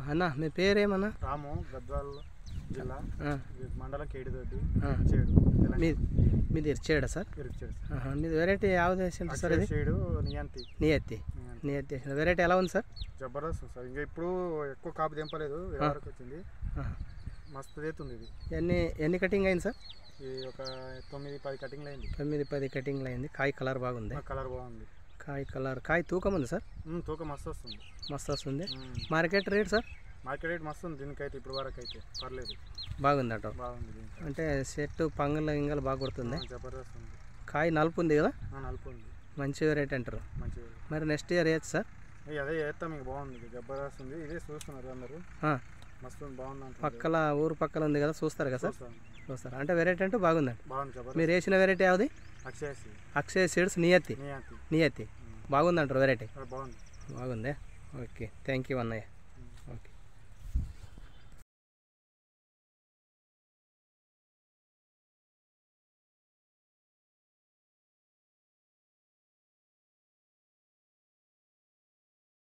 అన్న మీ పేరేమన్నా రాము గద్వాల్ జిల్లా ఆ, ఇది మండలం కేడిదొడ్డి ఆ. చేడు మీ మీది ఇచ్చేయడా సార్ ఇరిచేడు ఆహా, మీది వెరైటీ యావది వేసిండ్రు సార్ ఇది చేడు నియంతి నియత్తి నియంతి. నియత్తి వెరైటీ ఎలా ఉంది సార్ జబర్దస్త్ సార్ ఇంకా ఇప్పుడు ఎక్కువ కాపు దింపలేదు ఎవరికి వచ్చింది ఆహా. మస్తు దేతుంది ఇది ఎన్ని ఎన్ని కటింగ్ అయింది సార్ ఇది ఒక తొమ్మిది పది కటింగ్లు అయింది తొమ్మిది పది కటింగ్లు అయింది కాయ కలర్ బాగుంది కలర్ బాగుంది కాయ కలర్ కాయ తూకం ఉంది సార్ ఉమ్, తూకం మస్తు వస్తుంది మస్తు వస్తుంది ఉమ్. Market rate sir market rate మస్తు ఉంది దీనికైతే ఇప్పుడు వరకు అయితే పర్లేదు బాగుంది అట బాగుంది దీనికి అంటే చెట్టు పంగల ఇంగలు బాగా కొడుతుంది ఆ, జబర్దస్త్ ఉంది కాయ నలుపు ఉంది కదా ఆ, నలుపు ఉంది మంచి వెరైటీ అంటారు మంచిగా మరి నెక్స్ట్ ఇయర్ వేయచ్చు సార్ ఏ, అదే చేస్తాం మీకు బాగుంది ఇది జబర్దస్త్ ఉంది ఇదే చూస్తున్నారు అందరూ ఆ, మస్తు ఉంది, బాగుంది అంటున్నారు. పక్కల ఊరు పక్కల ఉంది కదా చూస్తారు కదా సార్ చూస్తాం. చూస్తారు అంటే వెరైటీ అంటూ బాగుందండి బాగుంది జబర్దస్త్ మీరు వేసిన వెరైటీ యావది అక్షయసి అక్షయ సీడ్స్ నియత్తి నియాంతి నియత్తి బాగుందంటారు వెరైటీ బాగుంది బాగుందే ఓకే థ్యాంక్ యూ అన్నయ్య ఓకే